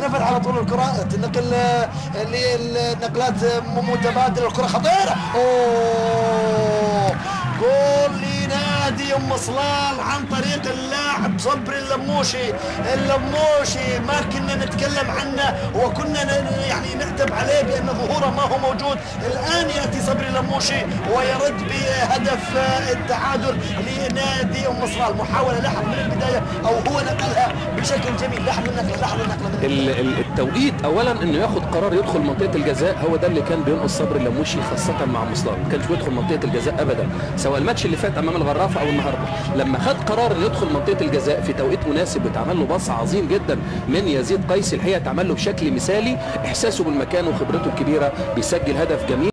تتنفذ على طول الكره تنقل آه، اللي النقلات آه، متبادله الكره خطيره اوه جول لنادي ام صلال عن طريق اللاعب صبري اللموشي اللموشي ما كنا نتكلم عنه وكنا ن- يعني نعتب عليه بان ظهوره ما هو موجود الان ياتي صبري اللموشي ويرد بهدف آه، التعادل لنادي ام صلال محاوله لاحظ من البدايه او هو نقلها بشكل جميل لاحظ النقله لاحظ النقله من ال- ال- التوقيت اولا انه ياخد قرار يدخل منطقه الجزاء هو ده اللي كان بينقص صبري اللموشي خاصه مع مصلان ما كانش بيدخل منطقه الجزاء ابدا سواء الماتش اللي فات امام الغرافه او النهارده لما خد قرار انه يدخل منطقه الجزاء في توقيت مناسب واتعمل له باص عظيم جدا من يزيد قيس الحقيقه اتعمل له بشكل مثالي احساسه بالمكان وخبرته الكبيره بيسجل هدف جميل